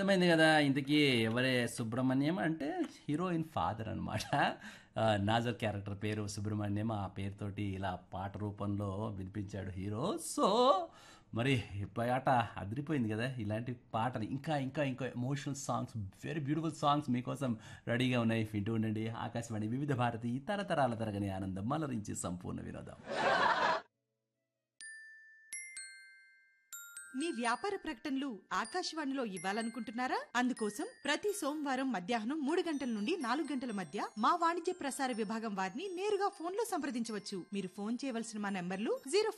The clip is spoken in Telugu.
అర్థమైంది కదా ఇంతకీ ఎవరే సుబ్రహ్మణ్యం అంటే హీరోయిన్ ఫాదర్ అనమాట నాజర్ క్యారెక్టర్ పేరు సుబ్రహ్మణ్యం ఆ పేరుతోటి ఇలా పాట రూపంలో వినిపించాడు హీరో సో మరి ఈ పాట అదిరిపోయింది కదా ఇలాంటి పాటలు ఇంకా ఇంకా ఇంకా emotional songs very beautiful songs మీకోసం రెడీగా ఉన్నాయి వింటూ ఉండండి ఆకాశవాణి వివిధ భారతి తరతరాల తరగని ఆనందం మలరించి సంపూర్ణ వినోదం మీ వ్యాపార ప్రకటనలు ఆకాశవాణిలో ఇవ్వాలనుకుంటున్నారా అందుకోసం ప్రతి సోమవారం మధ్యాహ్నం మూడు గంటల నుండి నాలుగు గంటల మధ్య మా వాణిజ్య ప్రసార విభాగం వారిని నేరుగా ఫోన్ లో సంప్రదించవచ్చు మీరు ఫోన్ చేయవలసిన మా నంబర్లు జీరో